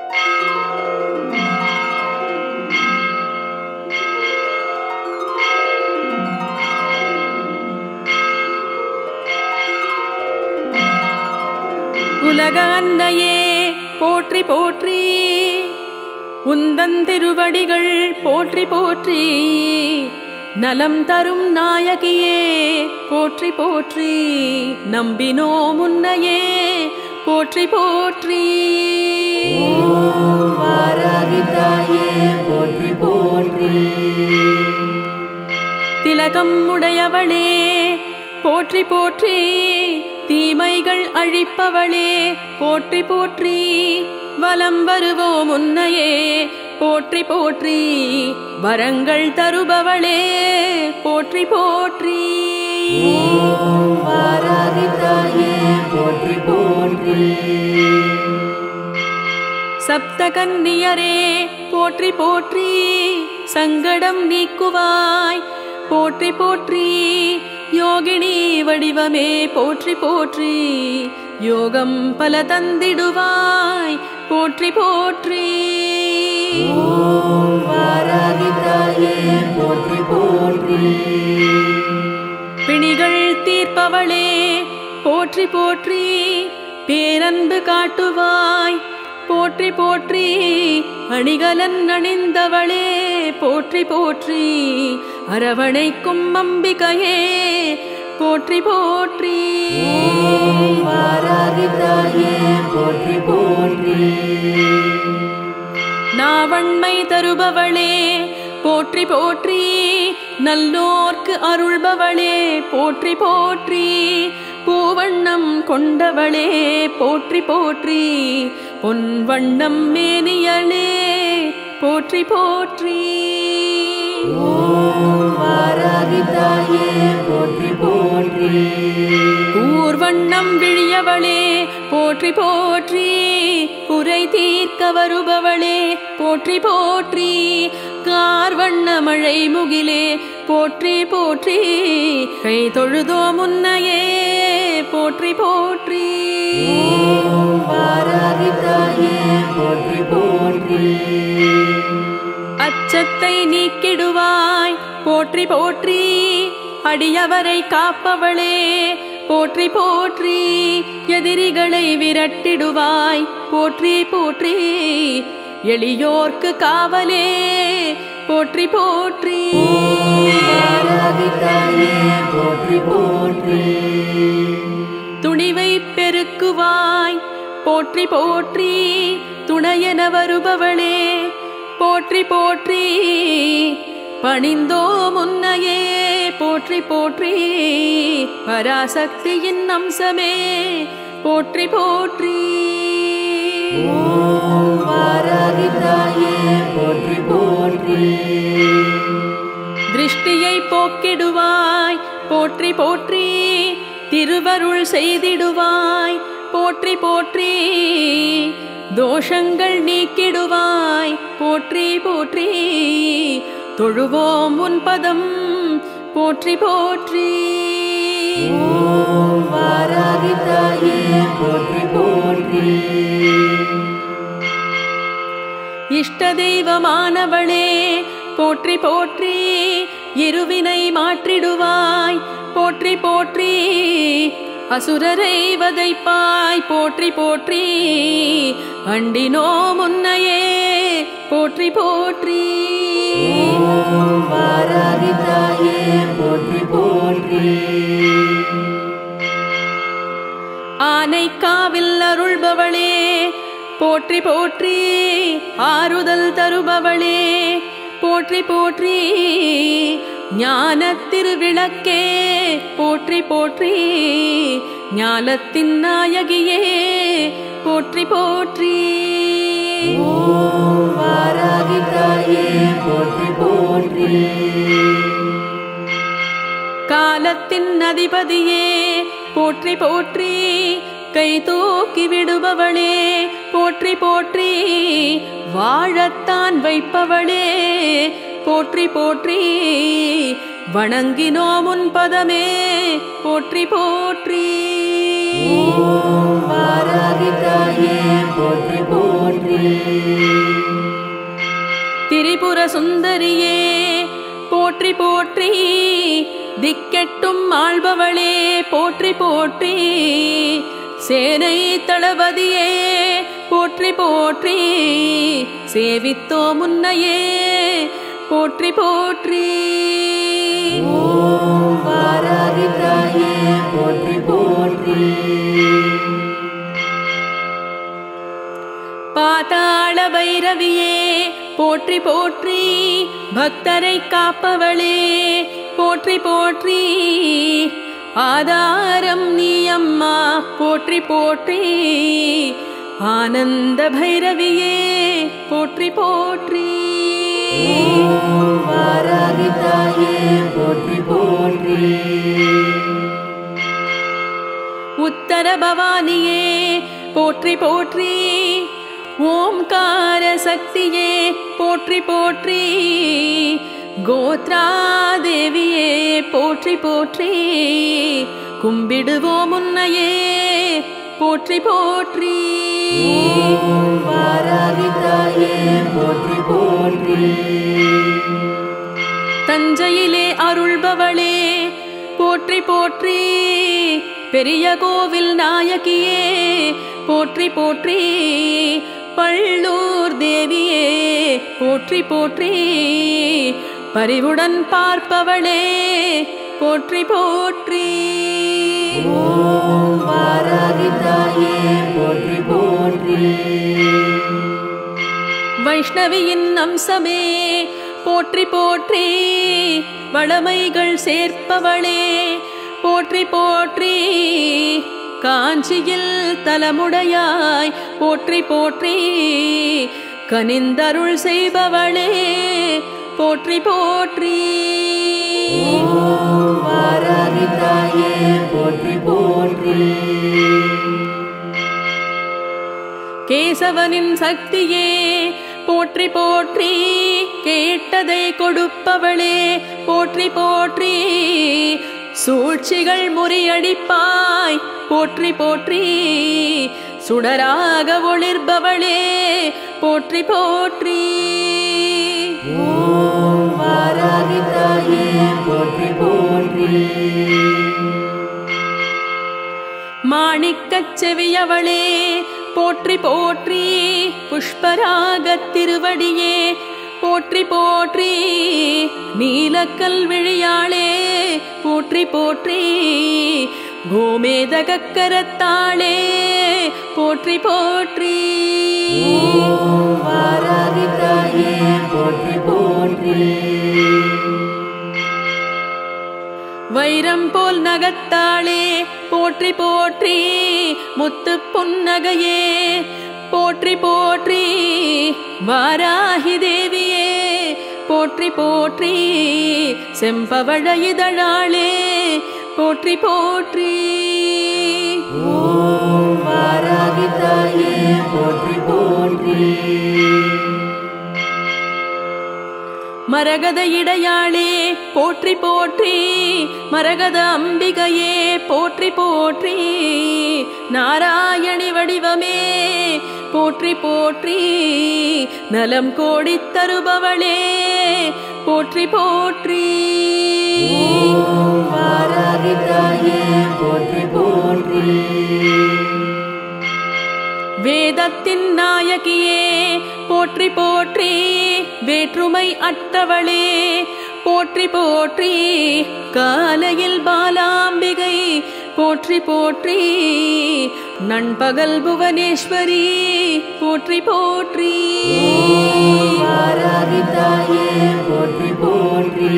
உலக அன்னையே போற்றி போற்றி உந்தன் திருவடிகள் போற்றி போற்றி நலம் தரும் நாயகியே போற்றி போற்றி நம்பினோ முன்னையே போற்றி போற்றி வாராகித்தாயே போற்றி போற்றி திலகம் உடையவளே போற்றி போற்றி தீமைகள் அழிப்பவளே போற்றி போற்றி வலம் வருவோம் உன்னையே போற்றி போற்றி வரங்கள் தருபவளே போற்றி போற்றி வாராகித்தாயே போற்றி போற்றி சப்த கன்னியரே போற்றி போற்றி சங்கடம் நீக்குவாய் போற்றி போற்றி யோகினி வடிவமே போற்றி போற்றி யோகம் பல தந்திடுவாய் போற்றி போற்றி வாராகித்தாயே போற்றி போற்றி பிணிகள் தீர்ப்பவளே போற்றி போற்றி பேரன்பு காட்டுவாய் போற்றி போற்றி அணிகலன் அணிந்தவளே போற்றி போற்றி அரவணைக்கும் அம்பிகையே போற்றி போற்றி வாராகித்தாயே போற்றி போற்றி நாவண்மை தருபவளே போற்றி போற்றி நல்லோர்க்கு அருள்பவளே போற்றி போற்றி பூவண்ணம் கொண்டவளே போற்றி போற்றி பொன் வண்ணம் மேனியளே போற்றி போற்றி வாராகித்தாயே போற்றி போற்றி ஊர்வண்ணம் விழியவளே போற்றி போற்றி குறை தீர்க்க வருபவளே போற்றி போற்றி கார்வண்ண மழை முகிலே போற்றி போற்றி கை தொழுதோ முன்னையே போற்றி போற்றி வாராகித்தாயே போற்றி போற்றி அச்சத்தை நீக்கிடுவாய் போற்றி போற்றி அடியவரை காப்பவளே போற்றி போற்றி எதிரிகளை விரட்டிடுவாய் போற்றி போற்றி எளியோர்க்கு காவலே போற்றி போற்றி வாராகித்தாயே போற்றி போற்றி துணிவை பெருக்குவாய் போற்றி போற்றி துணையென வருபவளே போற்றி போற்றி பணிந்தோ முன்னையே போற்றி போற்றி பராசக்தியின் அம்சமே போற்றி போற்றி வாராகித்தாயே போற்றி போற்றி திருஷ்டியை போக்கிடுவாய் போற்றி போற்றி திருவருள் செய்திடுவாய் போற்றி போற்றி தோஷங்கள் நீக்கிடுவாய் போற்றி போற்றி தொழுவோம் உன் பதம் போற்றி போற்றி வாராகித்தாயே போற்றி போற்றி இஷ்ட தெய்வமானவளே போற்றி போற்றி இருவினை மாற்றிடுவாய் போற்றி போற்றி அசுரரை வதைப்பாய் போற்றி போற்றி அண்டினோ முன்னையே போற்றி போற்றி வாராகித்தாயே போற்றி போற்றி ஆனைக்காவில் அருள்பவளே போற்றி போற்றி ஆறுதல் தருபவளே போற்றி போற்றி ஞான திருவிளக்கே போற்றி போற்றி ஞானத்தின் நாயகியே போற்றி போற்றி வாராகித்தாயே போற்றி போற்றி காலத்தின் அதிபதியே போற்றி போற்றி கை தூக்கி விடுபவளே போற்றி போற்றி வாழத்தான் வைப்பவளே போற்றி போற்றி வணங்கினோ முன் பதமே போற்றி போற்றி வாராகித்தாயே போற்றி போற்றி திரிபுர சுந்தரியே போற்றி போற்றி திக்கெட்டும் ஆள்பவளே போற்றி போற்றி சேனை தளபதியே போற்றி போற்றி சேவித்தோ முன்னையே போற்றி போற்றி ஓம் வாராகி தாயே போற்றி போற்றி பாதாள பைரவியே போற்றி போற்றி பக்தரை காப்பவளே போற்றி போற்றி ஆதாரம் நீ அம்மா போற்றி போற்றி ஆனந்த பைரவியே போற்றி போற்றி ஓம் வாராகி தாயே போற்றி போற்றி உத்தர பவானியே போற்றி போற்றி ஓம்கார சக்தியே போற்றி போற்றி கோத்ரா தேவியே போற்றி போற்றி கும்பிடுவோம் உன்னையே போற்றி போற்றி ஓம் வாராகி தாயே போற்றி போற்றி தஞ்சையிலே அருள்பவளே போற்றி போற்றி பெரிய கோவில் நாயகியே போற்றி போற்றி பள்ளூர் தேவியே போற்றி போற்றி பரிவுடன் பார்ப்பவளே போற்றி போற்றி ஓம் வாராகி தாயே போற்றி போற்றி வைஷ்ணவியின் அம்சமே போற்றி போற்றி வளமைகள் சேர்ப்பவளே போற்றி போற்றி காஞ்சியில் தலமுடையாய் போற்றி போற்றி கனிந்தருள் செய்பவளே போற்றி போற்றி ஓம் வாராகி தாயே போற்றி போற்றி கேசவனின் சக்தியே போற்றி போற்றி கேட்டதை கொடுப்பவளே போற்றி போற்றி சூழ்ச்சிகள் முறியடிப்பாய் போற்றி போற்றி சுடராக ஒளிர்பவளே போற்றி போற்றி ஓம் வாராகி தாயே போற்றி போற்றி மாணிக்கச் செவியவளே போற்றி போற்றி புஷ்பராகத் திருவடியே போற்றி போற்றி நீலக்கல் விழியாளே போற்றி போற்றி பூமேதகக்கரத்தாளே போற்றி போற்றி ஓம் வாராகி தாயே போற்றி போற்றி வைரம் போல் நகத்தாளே போற்றி போற்றி முத்து புன்னகையே போற்றி போற்றி வாராகி தேவியே போற்றி போற்றி செம்பவழ இதழாளே போற்றி போற்றி ஓம் வாராகி தாயே போற்றி போற்றி மரகத இடையாளே போற்றி போற்றி மரகத அம்பிகையே போற்றி போற்றி நாராயணி வடிவமே போற்றி போற்றி நலம் கோடித் தருபவளே போற்றி போற்றி ஓம் வாராகி தாயே போற்றி போற்றி வேதத்தின் நாயகியே போற்றி போற்றி வேற்றுமை அற்றவளே போற்றி போற்றி காலையில் பாலாம்பிகை போற்றி போற்றி நண்பகல் புவனேஸ்வரி போற்றி போற்றி ஓம் வாராகி தாயே போற்றி போற்றி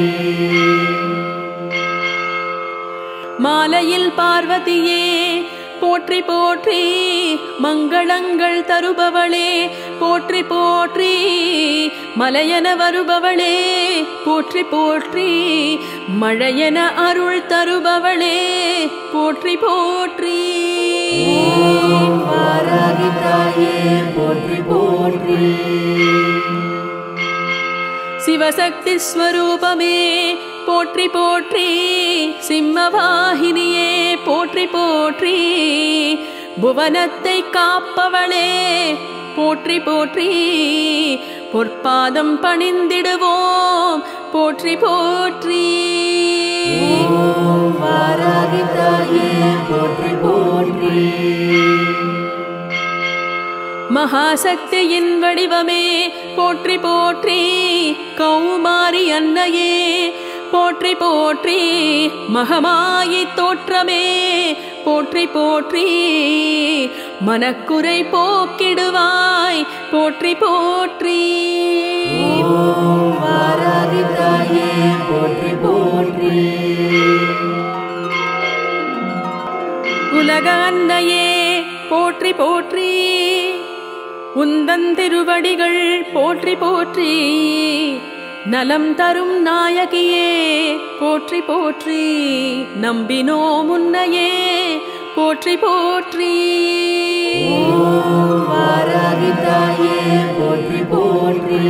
மாலையில் பார்வதியே போற்றி போற்றி மங்களங்கள் தருபவளே போற்றி போற்றி மலையென வருபவளே போற்றி போற்றி மழையென அருள் தருபவளே போற்றி போற்றி ஓம் வாராகி தாயே போற்றி போற்றி சிவசக்தி ஸ்வரூபமே போற்றி போற்றி சிம்மவாகினியே போற்றி போற்றி புவனத்தை காப்பவளே போற்றி போற்றி பொற்பாதம் பணிந்திடுவோம் போற்றி போற்றி ஓம் வாராகி தாயே போற்றி போற்றி மகாசக்தியின் வடிவமே போற்றி போற்றி கௌமாரி அன்னையே போற்றி போற்றி மகமாயி தோற்றமே போற்றி போற்றி மனக்குறை போக்கிடுவாய் போற்றி போற்றி ஓம் வாராகி தாயே போற்றி போற்றி உலக அன்னையே போற்றி போற்றி உந்தன் திருவடிகள் போற்றி போற்றி நலம் தரும் நாயகியே போற்றி போற்றி நம்பினோ முன்னையே போற்றி போற்றி ஓம் வாராகி தாயே போற்றி போற்றி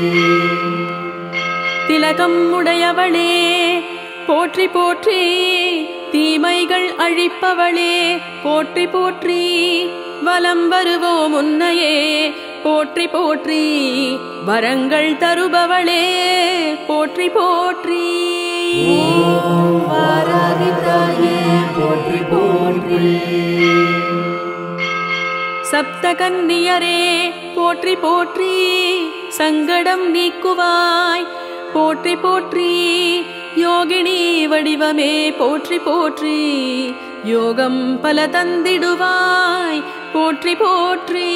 திலகம் உடையவளே போற்றி போற்றி தீமைகள் அழிப்பவளே போற்றி போற்றி வலம் வருவோம் உன்னையே போற்றி போற்றி வரங்கள் தருபவளே போற்றி போற்றி ஓம் வாராகி தாயே போற்றி போற்றி சப்தகன்னியரே போற்றி போற்றி சங்கடம் நீக்குவாய் போற்றி போற்றி யோகினி வடிவமே போற்றி போற்றி யோகம் பல தந்திடுவாய் போற்றி போற்றி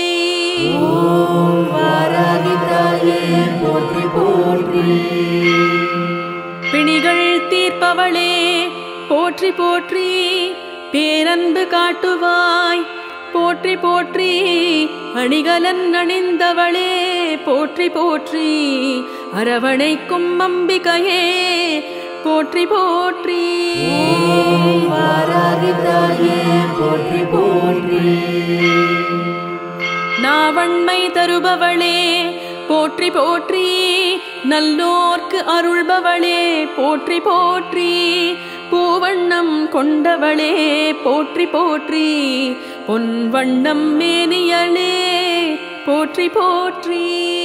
ஓம் வாராகி தாயே போற்றி போற்றி பிணிகள் தீர்ப்பவளே போற்றி போற்றி பேரன்பு காட்டுவாய் போற்றி போற்றி அணிகலன் அணிந்தவளே போற்றி போற்றி அரவணைக்கும் அம்பிகையே போற்றி போற்றி ஓம் வாராகி தாயே போற்றி போற்றி நாவண்மை தருபவளே போற்றி போற்றி நல்லோர்க்கு அருள்பவளே போற்றி போற்றி பூவண்ணம் கொண்டவளே போற்றி போற்றி பொன் வண்ணம் மேனியளே போற்றி போற்றி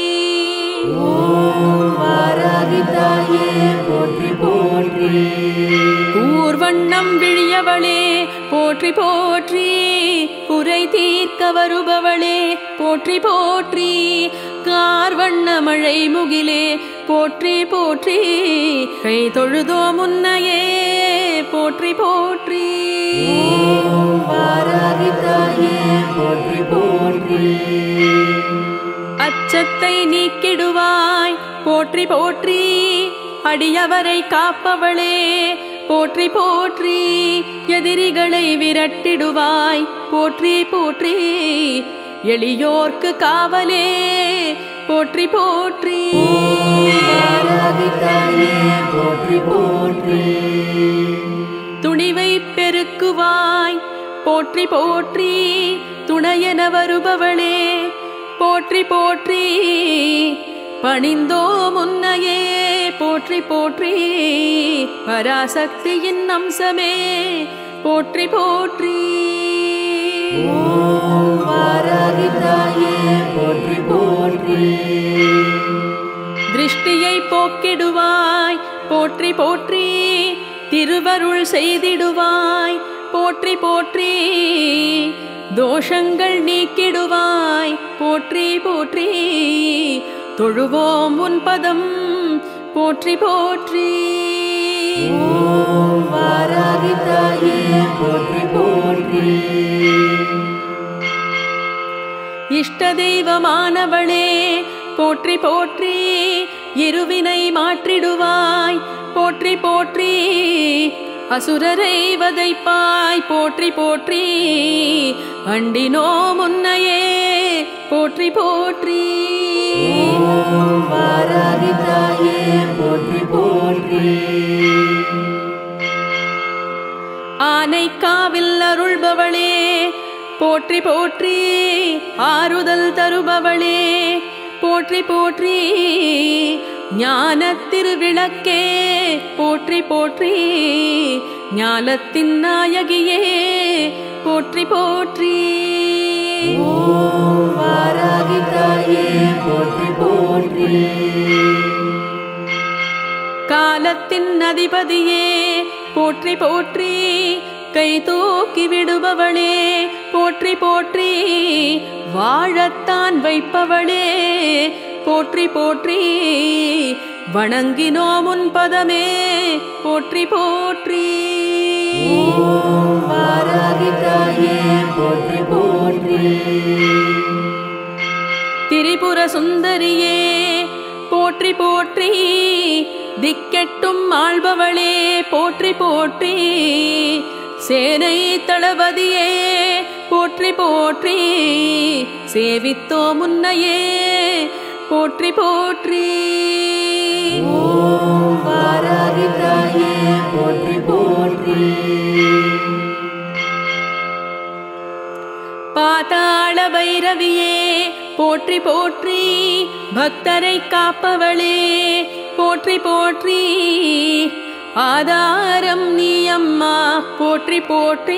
ஓம் வாராகி தாயே போற்றி போற்றி ஊர்வண்ணம் விழியவளே போற்றி போற்றி குறை தீர்க்க வருபவளே போற்றி போற்றி கார்வண்ண மழை முகிலே போற்றி போற்றி கை தொழுதோ முன்னையே போற்றி போற்றி ஓம் வாராகி தாயே போற்றி போற்றி அச்சத்தை நீக்கிடுவாய் போற்றி போற்றி அடியவரை காப்பவளே போற்றி போற்றி எதிரிகளை விரட்டிடுவாய் போற்றி போற்றி எளியோர்க்கு காவலே போற்றி போற்றி வாராகி தாயே போற்றி போற்றி துணிவை பெருக்குவாய் போற்றி போற்றி துணையென வருபவளே போற்றி போற்றி பணிந்தோ முன்னையே போற்றி போற்றி பராசக்தியின் அம்சமே போற்றி போற்றி ஓம் வாராகி தாயே போற்றி போற்றி திருஷ்டியை போக்கிடுவாய் போற்றி போற்றி திருவருள் செய்திடுவாய் போற்றி போற்றி தோஷங்கள் நீக்கிடுவாய் போற்றி போற்றி தொழுவோம் உன் பதம் போற்றி போற்றி ஓம் வாராகி தாயே போற்றி போற்றி இஷ்ட தெய்வமானவளே போற்றி போற்றி இருவினை மாற்றிடுவாய் போற்றி போற்றி அசுரரை வதைப்பாய் போற்றி போற்றி அண்டினோ முன்னையே போற்றி போற்றி ஓம் வாராகி தாயே போற்றி போற்றி ஆனைக்காவில் அருள்பவளே போற்றி போற்றி ஆறுதல் தருபவளே போற்றி போற்றி ஞான திருவிளக்கே போற்றி போற்றி ஞானத்தின் நாயகியே போற்றி போற்றி ஓம் வாராகி தாயே போற்றி போற்றி போற்றி காலத்தின் அதிபதியே போற்றி போற்றி கை தூக்கி விடுபவளே போற்றி போற்றி வாழத்தான் வைப்பவளே போற்றி போற்றி வணங்கினோம் உன் பதமே போற்றி போற்றி ஓம் வாராகி தாயே போற்றி போற்றி திரிபுர சுந்தரியே போற்றி போற்றி திக்கெட்டும் ஆள்பவளே போற்றி போற்றி சேனை தளபதியே போற்றி போற்றி சேவித்தோ முன்னையே போற்றி போற்றி ஓம் வாராகி தாயே போற்றி போற்றி பாதாள பைரவியே போற்றி போற்றி பக்தரை காப்பவளே போற்றி போற்றி ஆதாரம் நீ அம்மா போற்றி போற்றி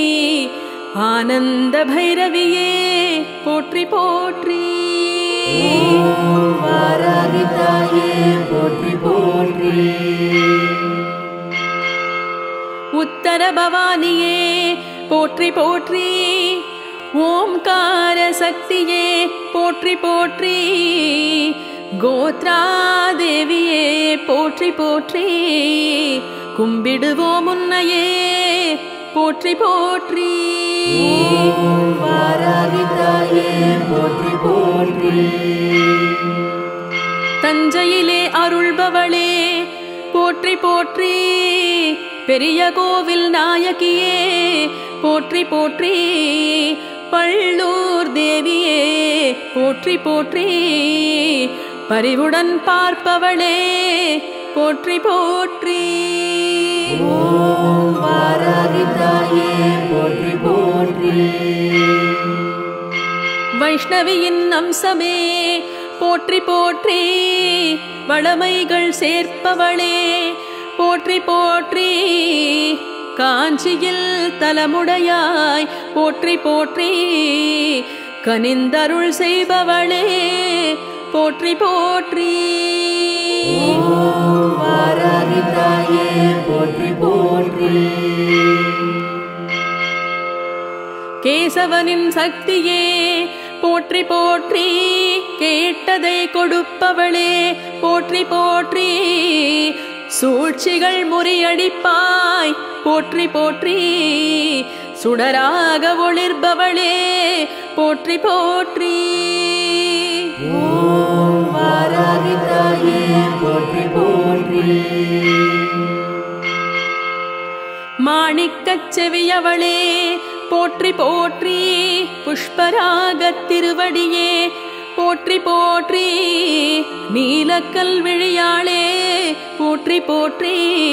ஆனந்த பைரவியே போற்றி போற்றி ஓம் வாராகி தாயே போற்றி போற்றி உத்தர பவானியே போற்றி போற்றி ஓம்கார சக்தியே போற்றி போற்றி கோத்ரா தேவியே போற்றி போற்றி கும்பிடுவோம் உன்னையே போற்றி போற்றி ஓம் வாராகி தாயே போற்றி போற்றி தஞ்சையிலே அருள்பவளே போற்றி போற்றி பெரிய கோவில் நாயகியே போற்றி போற்றி பள்ளூர் தேவியே போற்றி போற்றி பரிவுடன் பார்ப்பவளே போற்றி போற்றி ஓம் வாராகி தாயே போற்றி போற்றி வைஷ்ணவியின் அம்சமே போற்றி போற்றி வளமைகள் சேர்ப்பவளே போற்றி போற்றி காஞ்சியில் தலமுடையாய் போற்றி போற்றி கனிந்தருள் செய்பவளே போற்றி போற்றி ஓம் வாராகி தாயே போற்றி போற்றி கேசவனின் சக்தியே போற்றி போற்றி கேட்டதை கொடுப்பவளே போற்றி போற்றி சூழ்ச்சிகள் முறியடிப்பாய் போற்றி போற்றி சுடராக ஒளிர்பவளே போற்றி போற்றி ஓம் வாராகி தாயே போற்றி போற்றி மாணிக்கச் செவியவளே போற்றி போற்றி புஷ்பராகத் திருவடியே போற்றி போற்றி நீலக்கல் விழியாளே போற்றி போற்றி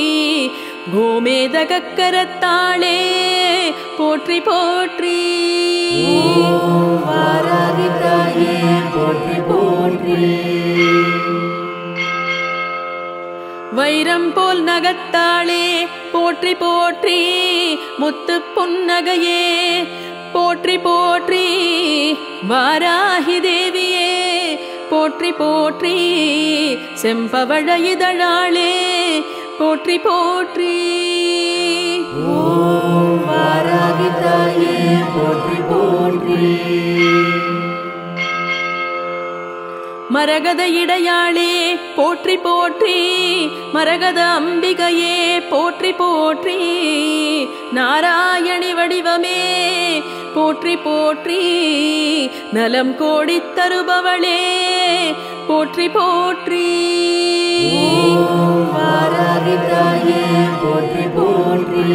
கோமேதகக்கரத்தாளே போற்றி போற்றி ஓம் வாராகி தாயே போற்றி போற்றி வைரம் போல் நகத்தாளே போற்றி போற்றி முத்து புன்னகையே போற்றி போற்றி வாராகி தேவியே போற்றி போற்றி செம்பவழ இதழாளே போற்றி போற்றி ஓம் வாராகி தாயே போற்றி போற்றி மரகத இடையாளே போற்றி போற்றி மரகத அம்பிகையே போற்றி போற்றி நாராயணி வடிவமே போற்றி போற்றி நலம் கோடித் தருபவளே போற்றி போற்றி ஓம் வாராகி தாயே போற்றி போற்றி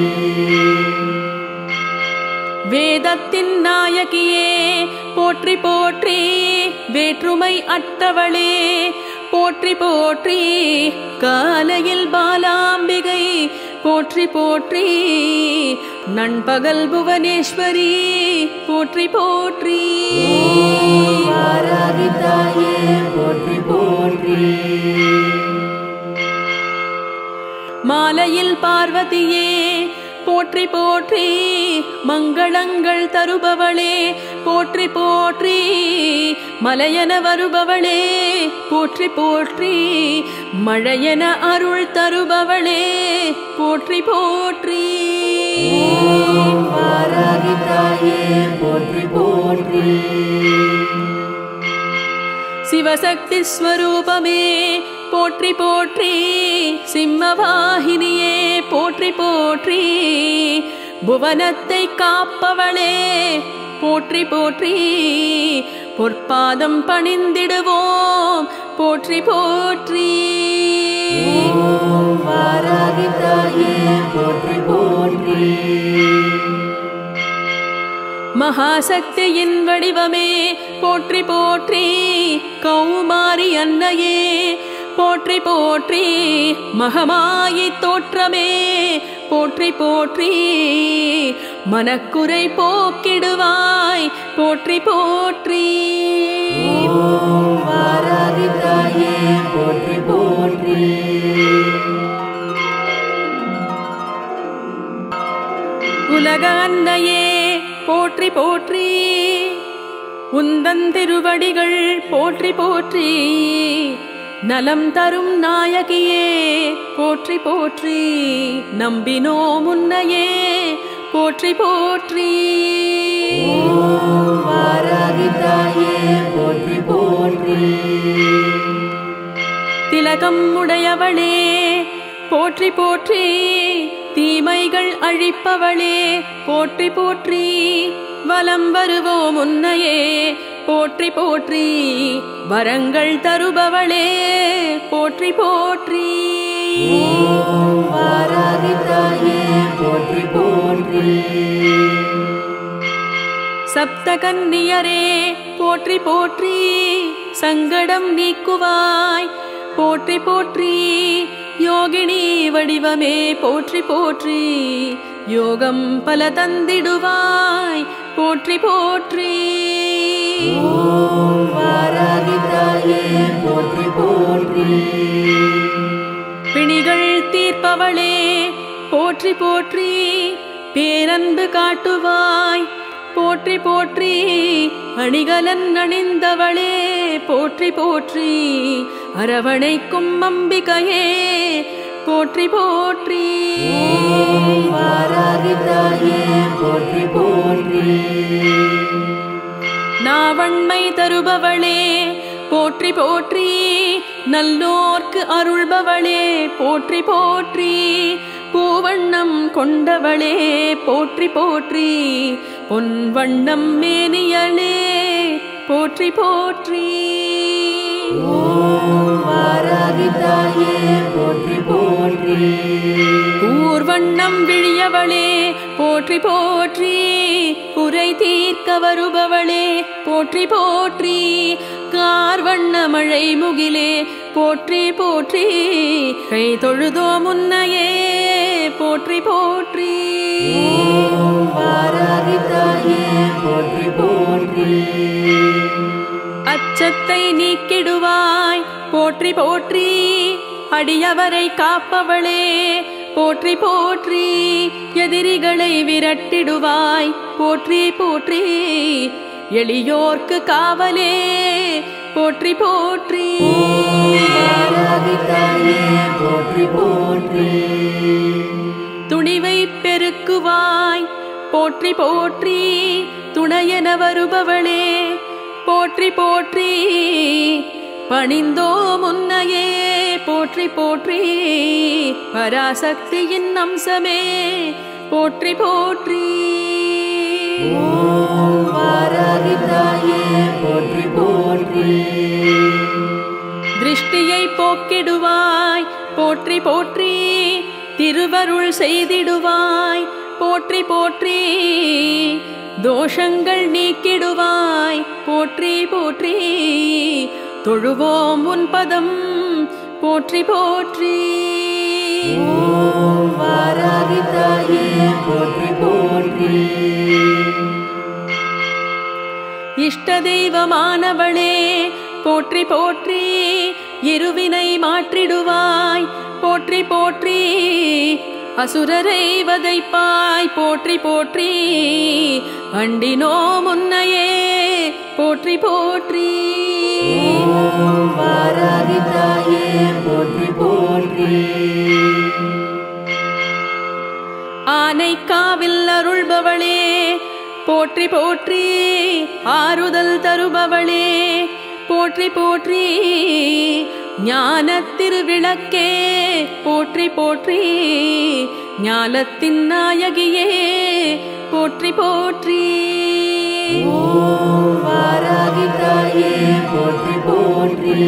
வேதத்தின் நாயகியே போற்றி போற்றி வேற்றுமை அற்றவளே போற்றி போற்றி காலையில் பாலாம்பிகை போற்றி போற்றி நண்பகல் புவனேஸ்வரி போற்றி போற்றி ஓம் வாராகி தாயே போற்றி போற்றி மாலையில் பார்வதியே போற்றி போற்றி மங்களங்கள் தருபவளே போற்றி போற்றி மலையென வருபவளே போற்றி போற்றி மழையென அருள் தருபவளே போற்றி போற்றி வாராகி தாயே போற்றி போற்றி சிவசக்தி ஸ்வரூபமே போற்றி போற்றி சிம்மவாகினியே போற்றி போற்றி புவனத்தை காப்பவளே போற்றி போற்றி பொற்பாதம் பணிந்திடுவோம் போற்றி போற்றி வாராகி தாயே போற்றி போற்றி மகாசக்தியின் வடிவமே போற்றி போற்றி கௌமாரி அன்னையே போற்றி போற்றி மகமாயி தோற்றமே போற்றி போற்றி மனக்குறை போக்கிடுவாய் போற்றி போற்றி வாராகி தாயே போற்றி போற்றி உலக அன்னையே போற்றி போற்றி உந்தன் திருவடிகள் போற்றி போற்றி நலம் தரும் நாயகியே போற்றி போற்றி நம்பினோ முன்னையே போற்றி போற்றி வாராகி தாயே போற்றி போற்றி திலகம் உடையவளே போற்றி போற்றி தீமைகள் அழிப்பவளே போற்றி போற்றி வலம் வருவோம் உன்னையே போற்றி போற்றி வரங்கள் தருபவளே போற்றி போற்றி வாராகி தாயே போற்றி போற்றி சப்த கன்னியரே போற்றி போற்றி சங்கடம் நீக்குவாய் போற்றி போற்றி யோகினி வடிவமே போற்றி போற்றி யோகம் பல தந்திடுவாய் போற்றி போற்றி வாராகி தாயே போற்றி போற்றி பிணிகள் தீர்ப்பவளே போற்றி போற்றி பேரன்பு காட்டுவாய் போற்றி போற்றி அணிகலன் அணிந்தவளே போற்றி போற்றி அரவணைக்கும் அம்பிகையே போற்றி போற்றி வாராகி தாயே போற்றி போற்றி நாவண்மை தருபவளே போற்றி போற்றி நல்லோர்க்கு அருள்பவளே போற்றி போற்றி பூவண்ணம் கொண்டவளே போற்றி போற்றி பொன் வண்ணம் மேனியளே போற்றி போற்றி வாராகி தாயே போற்றி போற்றி ஊர்வண்ணம் விழியவளே போற்றி போற்றி குறை தீர்க்க வருபவளே போற்றி போற்றி கார்வண்ண மழை முகிலே போற்றி போற்றி கை தொழுதோ முன்னையே போற்றி போற்றி வாராகி தாயே போற்றி போற்றி அச்சத்தை நீக்கிடுவாய் போற்றி போற்றி அடியவரை காப்பவளே போற்றி போற்றி எதிரிகளை விரட்டிடுவாய் போற்றி போற்றி எளியோர்க்கு காவலே போற்றி போற்றி வாராகி தாயே போற்றி போற்றி துணிவை பெருக்குவாய் போற்றி போற்றி துணையென வருபவளே போற்றி போற்றி பணிந்தோ முன்னையே போற்றி போற்றி பராசக்தியின் அம்சமே போற்றி போற்றி வாராகி தாயே போற்றி போற்றி திருஷ்டியை போக்கிடுவாய் போற்றி போற்றி திருவருள் செய்திடுவாய் போற்றி போற்றி தோஷங்கள் நீக்கிடுவாய் போற்றி போற்றி தொழுவோம் உன் பதம் போற்றி போற்றி வாராகி தாயே போற்றி போற்றி இஷ்ட தெய்வமானவளே போற்றி போற்றி இருவினை மாற்றிடுவாய் போற்றி போற்றி அசுரரை வதைப்பாய் போற்றி போற்றி அண்டினோ முன்னையே போற்றி போற்றி ஓம் வாராகி தாயே போற்றி போற்றி ஆனை காவில் அருள்பவளே போற்றி போற்றி ஆறுதல் தருபவளே போற்றி போற்றி ஞான திருவிளக்கே போற்றி போற்றி ஞானத்தின் நாயகியே போற்றி போற்றி ஓம் வாராகி தாயே போற்றி போற்றி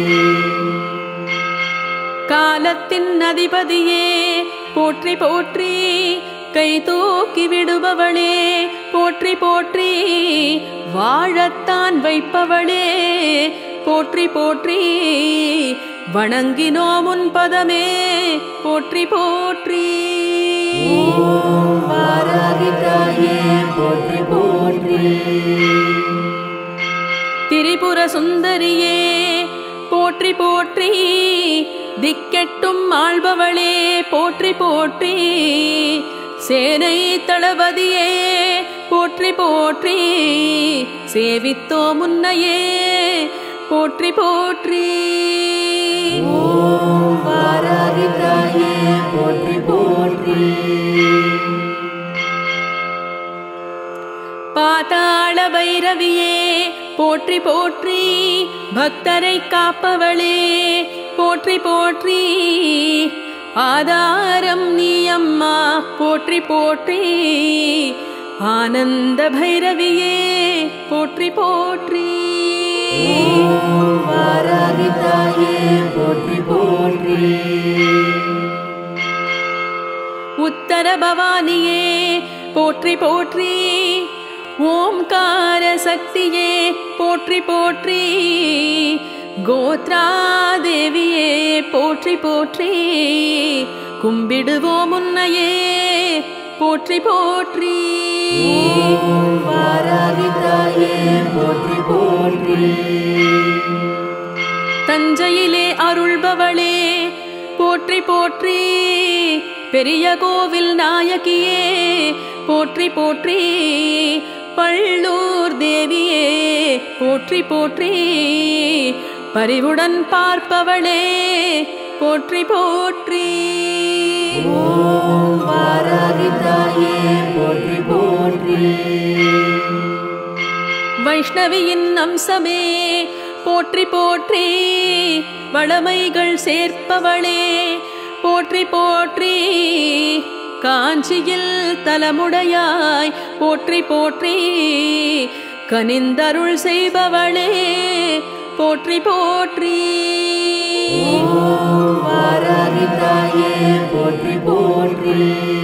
காலத்தின் அதிபதியே போற்றி போற்றி கை தூக்கி விடுபவளே போற்றி போற்றி வாழத்தான் வைப்பவளே போற்றி போற்றி வணங்கினோ முன் பதமே போற்றி போற்றி ஓம் வாராகி தாயே போற்றி போற்றி திரிபுர சுந்தரியே போற்றி போற்றி திக்கெட்டும் ஆள்பவளே போற்றி போற்றி சேனை தளபதியே போற்றி போற்றி சேவித்தோ முன்னையே போற்றி போற்றி ஓம் வாராகி தாயே போற்றி போற்றி பாதாள பைரவியே போற்றி போற்றி பக்தரை காப்பவளே போற்றி போற்றி ஆதாரம் நீ அம்மா போற்றி போற்றி ஆனந்த பைரவியே போற்றி போற்றி ஓம் வாராகி தாயே போற்றி போற்றி உத்தர பவானியே போற்றி போற்றி ஓம்கார சக்தியே போற்றி போற்றி கோத்ரா தேவியே போற்றி போற்றி கும்பிடுவோம் உன்னையே போற்றி போற்றி ஓம் வாராகி தாயே போற்றி போற்றி தஞ்சையிலே அருள்பவளே போற்றி போற்றி பெரிய கோவில் நாயகியே போற்றி போற்றி பள்ளூர் தேவியே போற்றி போற்றி பரிவுடன் பார்ப்பவளே போற்றி போற்றி ஓம் வாராகி தாயே போற்றி போற்றி வைஷ்ணவியின் அம்சமே போற்றி போற்றி வளமைகள் சேர்ப்பவளே போற்றி போற்றி காஞ்சியில் தலமுடையாய் போற்றி போற்றி கனிந்தருள் செய்பவளே போற்றி போற்றி ஓம் வாராகி தாயே போற்றி போற்றி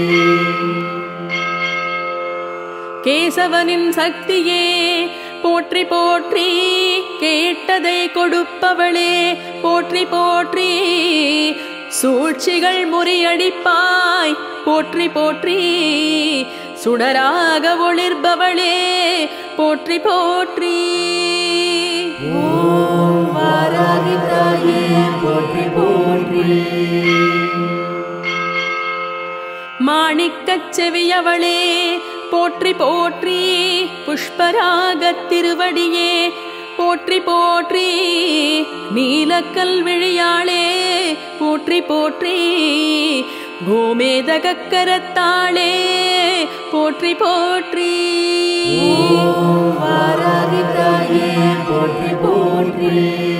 கேசவனின் சக்தியே போற்றி போற்றி கேட்டதை கொடுப்பவளே போற்றி போற்றி சூழ்ச்சிகள் முறியடிப்பாய் போற்றி போற்றி சுடராக ஒளிர்பவளே போற்றி போற்றி ஓம் வாராகி தாயே போற்றி போற்றி மாணிக்கச் செவியவளே போற்றி போற்றி புஷ்பராகத் திருவடியே போற்றி போற்றி நீலக்கல் விழியாளே போற்றி போற்றி கோமேதகக்கரத்தாளே போற்றி போற்றி ஓம் வாராகி தாயே போற்றி போற்றி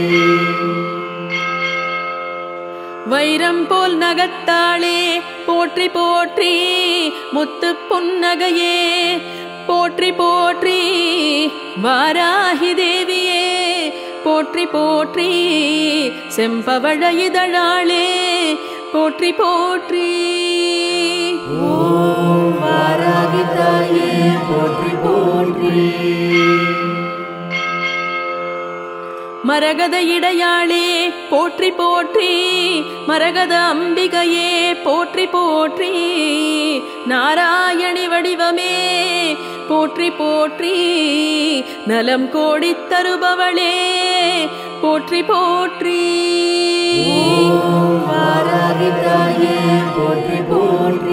வைரம் போல் நகத்தாளே போற்றி போற்றி முத்து புன்னகையே போற்றி போற்றி வாராகி தேவியே போற்றி போற்றி செம்பவழ இதழாளே போற்றி போற்றி ஓம் வாராகி தாயே போற்றி போற்றி மரகத இடையாளே போற்றி போற்றி மரகத அம்பிகையே போற்றி போற்றி நாராயணி வடிவமே போற்றி போற்றி நலம் கோடித் தருபவளே போற்றி போற்றி ஓம் வாராகி தாயே போற்றி போற்றி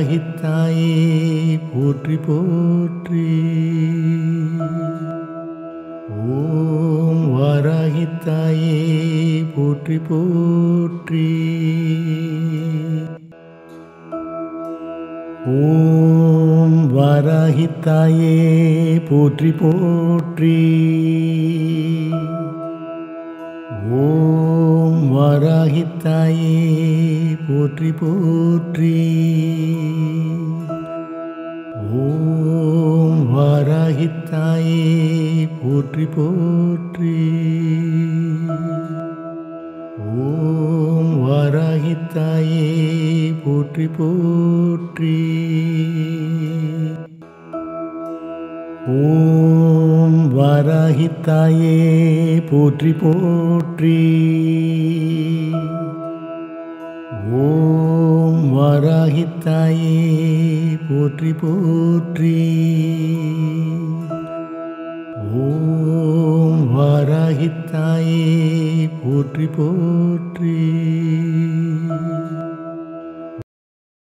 வாராகித்தாயே போற்றி போற்றி ஓம் வாராகித்தாயே போற்றி போற்றி ஓம் வாராகித்தாயே போற்றி போற்றி ஓம் வாராகித்தாயே போற்றி போற்றி ஓம் வாராகித்தாயே போற்றி போற்றி ஓம் வாராகித்தாயே போற்றி போற்றி ஓம் வாராகித்தாயே போற்றி போற்றி ஓம் வாராகித்தாயே போற்றி போற்றி ஓம் வாராகித்தாயே போற்றி போற்றி